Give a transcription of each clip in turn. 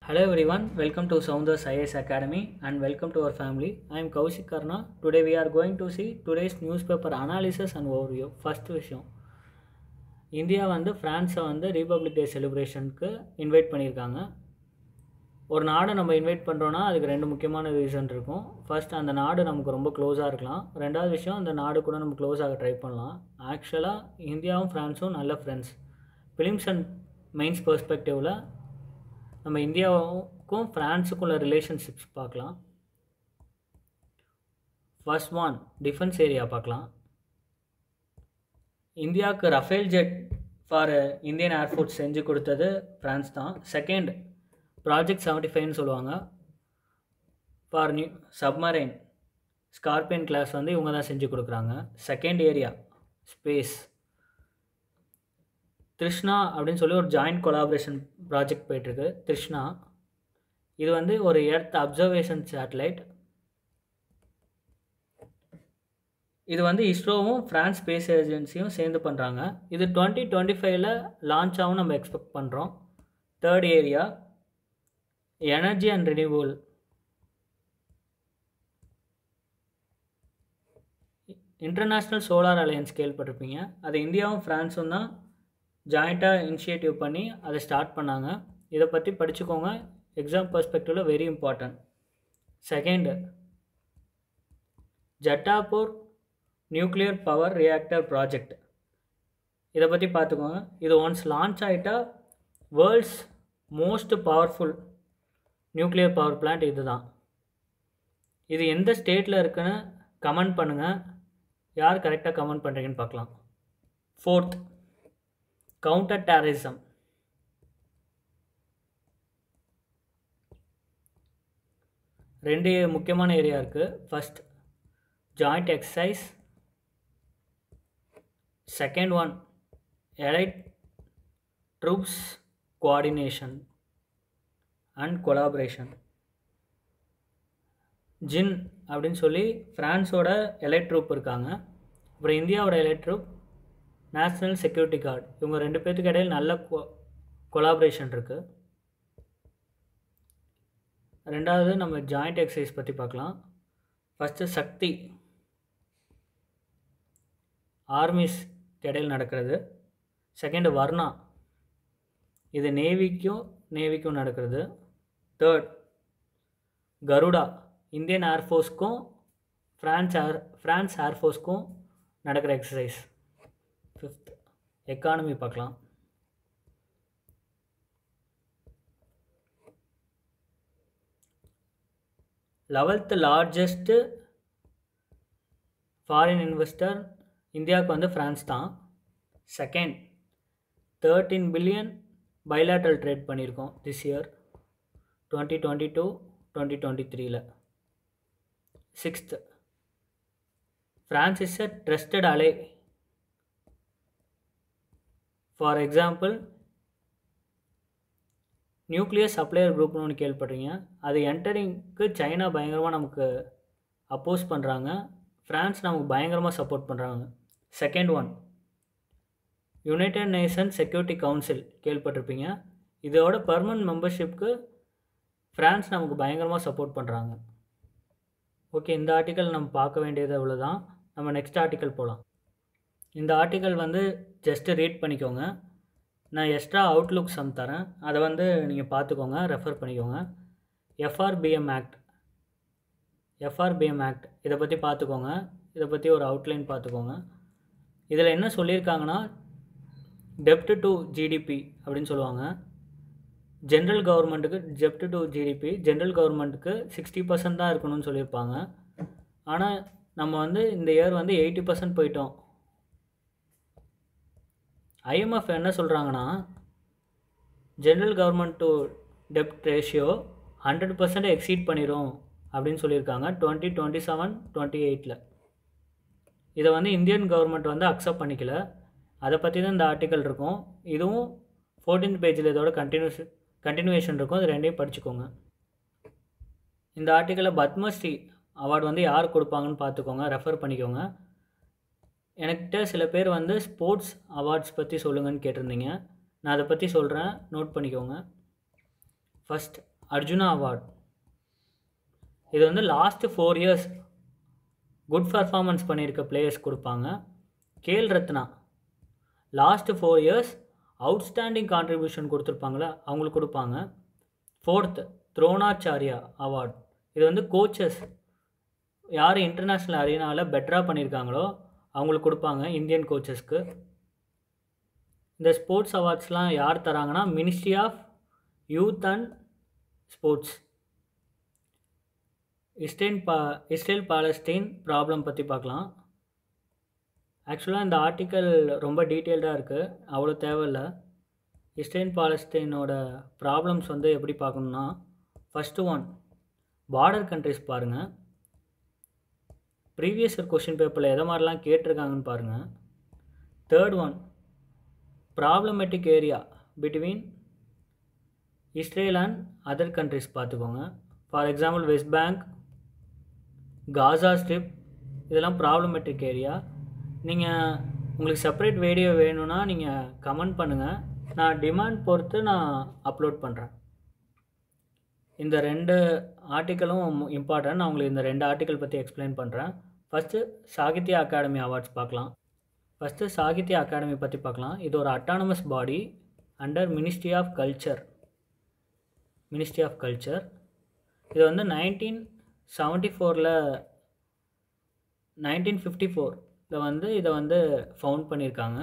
Hello everyone, welcome to Sounders IAS Academy and welcome to our family. I am Kaushik Karna. Today we are going to see today's newspaper analysis and overview. First விஷயம் India வந்து ஃப்ரான்ஸை வந்து republic டே செலிப்ரேஷனுக்கு invite பண்ணியிருக்காங்க ஒரு நாடை நம்ம invite பண்ணுறோன்னா அதுக்கு ரெண்டு முக்கியமான ரீசன் இருக்கும் ஃபர்ஸ்ட் அந்த நாடு நமக்கு ரொம்ப க்ளோஸாக இருக்கலாம் ரெண்டாவது விஷயம் அந்த நாடு கூட நம்ம க்ளோஸ் ஆக ட்ரை பண்ணலாம் ஆக்சுவலாக இந்தியாவும் ஃப்ரான்ஸும் நல்ல ஃப்ரெண்ட்ஸ் ஃபிலிம்ஸ் அண்ட் மெயின்ஸ் பெர்ஸ்பெக்டிவில் நம்ம இந்தியாவுக்கும் ஃப்ரான்ஸுக்கும் உள்ள ரிலேஷன்ஷிப்ஸ் பார்க்கலாம் ஃபர்ஸ்ட் ஒன் டிஃபென்ஸ் ஏரியா பார்க்கலாம் இந்தியாவுக்கு Rafale jet for Indian air force செஞ்சு கொடுத்தது ஃப்ரான்ஸ் தான் செகண்ட் ப்ராஜெக்ட் செவன்ட்டி ஃபைவ்னு சொல்லுவாங்க for new submarine scorpion class வந்து இவங்க தான் செஞ்சு கொடுக்குறாங்க செகண்ட் ஏரியா ஸ்பேஸ் திருஷ்ணா அப்படின்னு சொல்லி ஒரு ஜாயிண்ட் கொலாபரேஷன் ப்ராஜெக்ட் போயிட்டுருக்கு திருஷ்ணா இது வந்து ஒரு எர்த் அப்சர்வேஷன் சேட்டலைட் இது வந்து இஸ்ரோவும் ஃப்ரான்ஸ் ஸ்பேஸ் ஏஜென்சியும் சேர்ந்து பண்ணுறாங்க இது டுவெண்ட்டி டுவெண்ட்டி ஃபைவ்ல லான்ச் ஆகும் நம்ம எக்ஸ்பெக்ட் பண்ணுறோம் third area energy and renewal international solar alliance கேள்விப்பட்டிருப்பீங்க அது இந்தியாவும் ஃப்ரான்ஸும் தான் ஜாயிண்ட்டாக இனிஷியேட்டிவ் பண்ணி அதை ஸ்டார்ட் பண்ணாங்க இதை பற்றி படிச்சுக்கோங்க எக்ஸாம் பர்ஸ்பெக்டிவில் very important second Jaitapur nuclear power reactor project இதை பற்றி பார்த்துக்கோங்க இது ஒன்ஸ் லான்ச் ஆகிட்டா world's most powerful nuclear power plant இது தான் இது எந்த ஸ்டேட்டில் இருக்குன்னு கமெண்ட் பண்ணுங்கள் யார் கரெக்டாக கமெண்ட் பண்ணுறீங்கன்னு பார்க்கலாம் ஃபோர்த் கவுண்டர் டெரரிசம் ரெண்டு முக்கியமான ஏரியா இருக்குது first joint exercise second one elite troops coordination and collaboration ஜின் அப்படின்னு சொல்லி ஃப்ரான்ஸோட எலைட் ட்ரூப் இருக்காங்க அப்புறம் இந்தியாவோட elite troop national security guard இவங்க ரெண்டு பேர்த்துக்கு இடையில் நல்ல கொ கொலாபரேஷன் இருக்குது ரெண்டாவது நம்ம ஜாயிண்ட் எக்ஸசைஸ் பற்றி பார்க்கலாம் ஃபஸ்ட்டு சக்தி ஆர்மிஸ் இடையில் நடக்கிறது செகண்டு வர்ணா இது நேவிக்கும் நேவிக்கும் நடக்கிறது தேர்ட் கருடா இந்தியன் ஏர்ஃபோர்ஸ்க்கும் ஃப்ரான்ஸ் ஏர் ஃப்ரான்ஸ் ஏர்ஃபோர்ஸ்க்கும் நடக்கிற எக்ஸசைஸ் ஃபிஃப்த் எக்கானமி பார்க்கலாம் லெவல்த்து லார்ஜஸ்ட்டு ஃபாரின் இன்வெஸ்டர் இந்தியாவுக்கு வந்து ஃப்ரான்ஸ் தான் second thirteen billion bilateral trade பண்ணியிருக்கோம் this year twenty twenty two twenty twenty த்ரீல sixth France is a trusted ally for example nuclear supplier குரூப்னு ஒன்று கேள்விப்பட்றீங்க அது என்டரிங்க்கு சைனா பயங்கரமாக நமக்கு அப்போஸ் பண்ணுறாங்க ஃப்ரான்ஸ் நமக்கு பயங்கரமாக சப்போர்ட் பண்ணுறாங்க second one united nation security council கேள்விப்பட்டிருப்பீங்க இதோட பர்மனன்ட் மெம்பர்ஷிப்க்கு ஃப்ரான்ஸ் நமக்கு பயங்கரமாக சப்போர்ட் பண்ணுறாங்க ஓகே இந்த ஆர்டிக்கல் நம்ம பார்க்க வேண்டியது அவ்வளோதான் நம்ம நெக்ஸ்ட் ஆர்டிக்கல் போகலாம் இந்த ஆர்டிக்கல் வந்து ஜஸ்ட்டு ரீட் பண்ணிக்கோங்க நான் எக்ஸ்ட்ரா அவுட்லுக் சம் தரேன் அதை வந்து நீங்கள் பார்த்துக்கோங்க ரெஃபர் பண்ணிக்கோங்க எஃப்ஆர்பிஎம் ஆக்ட் எஃப்ஆர்பிஎம் ஆக்ட் இதை பற்றி பார்த்துக்கோங்க இதை பற்றி ஒரு அவுட்லைன் பார்த்துக்கோங்க இதில் என்ன சொல்லியிருக்காங்கன்னா டெப்ட் டு ஜிடிபி அப்படின்னு சொல்லுவாங்க ஜென்ரல் கவர்மெண்ட்டுக்கு ஜெப்ட் டு ஜிடிபி ஜென்ரல் கவர்மெண்ட்டுக்கு சிக்ஸ்டி பர்சன்ட் தான் இருக்கணும்னு சொல்லியிருப்பாங்க ஆனால் நம்ம வந்து இந்த இயர் வந்து எயிட்டி பர்சன்ட் போயிட்டோம் ஐஎம்எஃப் என்ன சொல்கிறாங்கன்னா ஜென்ரல் கவர்மெண்ட் டு டெப்ட் ரேஷியோ ஹண்ட்ரட் பர்சன்ட் எக்ஸீட் பண்ணிடும் அப்படின்னு சொல்லியிருக்காங்க டுவெண்ட்டி டுவெண்ட்டி செவன் டுவெண்ட்டி எயிட்டில் இதை வந்து இந்தியன் கவர்மெண்ட் வந்து அக்செப்ட் பண்ணிக்கல அதை பற்றி தான் இந்த ஆர்டிக்கல் இருக்கும் இதுவும் ஃபோர்டீன்த் பேஜில் இதோட கண்டினியூஸ் கண்டினியூவேஷன் இருக்கும் இது ரெண்டையும் படிச்சுக்கோங்க இந்த ஆர்டிக்கலில் பத்மஸ்ரீ அவார்டு வந்து யார் கொடுப்பாங்கன்னு பார்த்துக்கோங்க ரெஃபர் பண்ணிக்கோங்க என்கிட்ட சில பேர் வந்து ஸ்போர்ட்ஸ் அவார்ட்ஸ் பற்றி சொல்லுங்கன்னு கேட்டிருந்தீங்க நான் அதை பற்றி சொல்கிறேன் நோட் பண்ணிக்கோங்க ஃபஸ்ட் அர்ஜுனா அவார்ட் இது வந்து last four years good performance பண்ணியிருக்க பிளேயர்ஸ் கொடுப்பாங்க Khel Ratna last four years outstanding contribution கொடுத்துருப்பாங்களே அவங்களுக்கு கொடுப்பாங்க ஃபோர்த் த்ரோணாச்சாரியா அவார்ட் இது வந்து கோச்சஸ் யார் இன்டர்நேஷ்னல் அரீனாவில் பெட்டராக பண்ணியிருக்காங்களோ அவங்களுக்கு கொடுப்பாங்க இந்தியன் கோச்சஸ்க்கு இந்த ஸ்போர்ட்ஸ் அவார்ட்ஸ்லாம் யார் தராங்கன்னா ministry of youth and sports Israel பா இஸ்ரேல் பாலஸ்தீன் ப்ராப்ளம் பற்றி பார்க்கலாம் ஆக்சுவலாக இந்த ஆர்டிக்கல் ரொம்ப டீட்டெயில்டாக இருக்குது அவ்வளோ தேவையில்லை இஸ்ரேல் பாலஸ்தீனோட ப்ராப்ளம்ஸ் வந்து எப்படி பார்க்கணுன்னா ஃபஸ்ட்டு ஒன் பார்டர் கண்ட்ரிஸ் பாருங்கள் ப்ரீவியஸ் இயர் கொஷின் பேப்பரில் எதை மாதிரிலாம் கேட்டிருக்காங்கன்னு பாருங்கள் third one problematic area between Israel and other countries பார்த்துக்கோங்க for example west bank Gaza strip இதெல்லாம் ப்ராப்ளமேட்டிக் ஏரியா நீங்கள் உங்களுக்கு செப்பரேட் வீடியோ வேணும்னா நீங்கள் கமெண்ட் பண்ணுங்கள் நான் டிமாண்ட் பொறுத்து நான் அப்லோட் பண்ணுறேன் இந்த ரெண்டு ஆர்டிக்கலும் இம்பார்ட்டன்ட் நான் உங்களுக்கு இந்த ரெண்டு ஆர்டிக்கல் பற்றி எக்ஸ்பிளைன் பண்ணுறேன் ஃபஸ்ட்டு சாகித்ய அகாடமி அவார்ட்ஸ் பார்க்கலாம் ஃபஸ்ட்டு சாகித்ய அகாடமி பற்றி பார்க்கலாம் இது ஒரு autonomous body under ministry of culture ministry of culture இது வந்து நைன்டீன் செவன்ட்டி ஃபோரில் நைன்டீன் ஃபிஃப்டி ஃபோரில் வந்து இதை வந்து ஃபவுண்ட் பண்ணியிருக்காங்க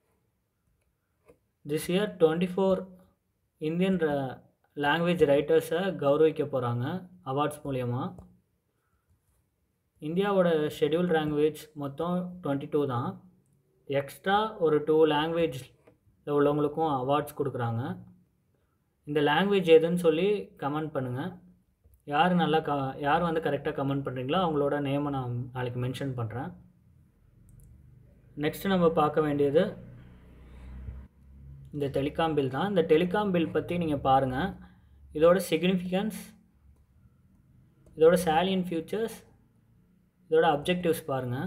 this year twenty four Indian language ரைட்டர்ஸை கௌரவிக்க போகிறாங்க அவார்ட்ஸ் மூலயமா இந்தியாவோட ஷெட்யூல் லாங்குவேஜ் மொத்தம் டுவெண்ட்டி டூ தான் எக்ஸ்ட்ரா ஒரு டூ லாங்குவேஜ் உள்ளவங்களுக்கும் அவார்ட்ஸ் கொடுக்குறாங்க இந்த லாங்குவேஜ் எதுன்னு சொல்லி கமெண்ட் பண்ணுங்கள் யார் நல்லா க யார் வந்து கரெக்டாக கமெண்ட் பண்ணுறீங்களோ அவங்களோட நேமை நான் நாளைக்கு மென்ஷன் பண்ணுறேன் நெக்ஸ்ட்டு நம்ம பார்க்க வேண்டியது இந்த டெலிகாம் பில் தான் இந்த டெலிகாம் பில் பற்றி நீங்கள் பாருங்கள் இதோட சிக்னிஃபிகன்ஸ் இதோட சேலியன் ஃபியூச்சர்ஸ் இதோட அப்ஜெக்டிவ்ஸ் பாருங்கள்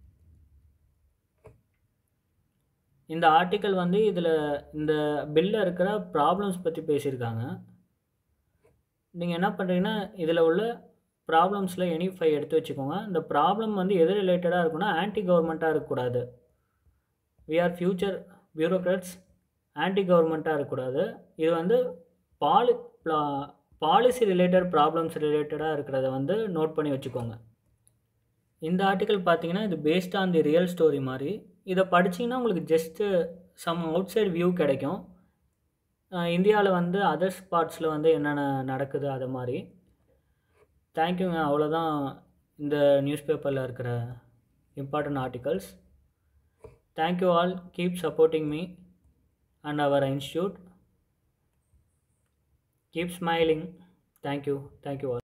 இந்த ஆர்டிக்கல் வந்து இதில் இந்த பில்லில் இருக்கிற ப்ராப்ளம்ஸ் பற்றி பேசியிருக்காங்க நீங்கள் என்ன பண்ணுறீங்கன்னா இதில் உள்ள ப்ராப்ளம்ஸில் எனி ஃபைவ் எடுத்து வச்சுக்கோங்க இந்த ப்ராப்ளம் வந்து எது ரிலேட்டடாக இருக்குன்னா ஆன்டி கவர்மெண்ட்டாக இருக்கக்கூடாது we are future bureaucrats anti கவர்மெண்ட்டாக இருக்கக்கூடாது இது வந்து பாலி பாலிசி ரிலேட்டட் ப்ராப்ளம்ஸ் ரிலேட்டடாக இருக்கிறத வந்து நோட் பண்ணி வச்சுக்கோங்க இந்த ஆர்டிக்கல் பார்த்தீங்கன்னா இது based on the real story மாதிரி இதை படிச்சிங்கன்னா உங்களுக்கு just some outside view கிடைக்கும் இந்தியாவில் வந்து அதர்ஸ் பார்ட்ஸில் வந்து என்னென்ன நடக்குது அது மாதிரி தேங்க்யூங்க அவ்வளோதான் இந்த நியூஸ் பேப்பரில் இருக்கிற important articles thank you all keep supporting me and our institute keep smiling thank you thank you all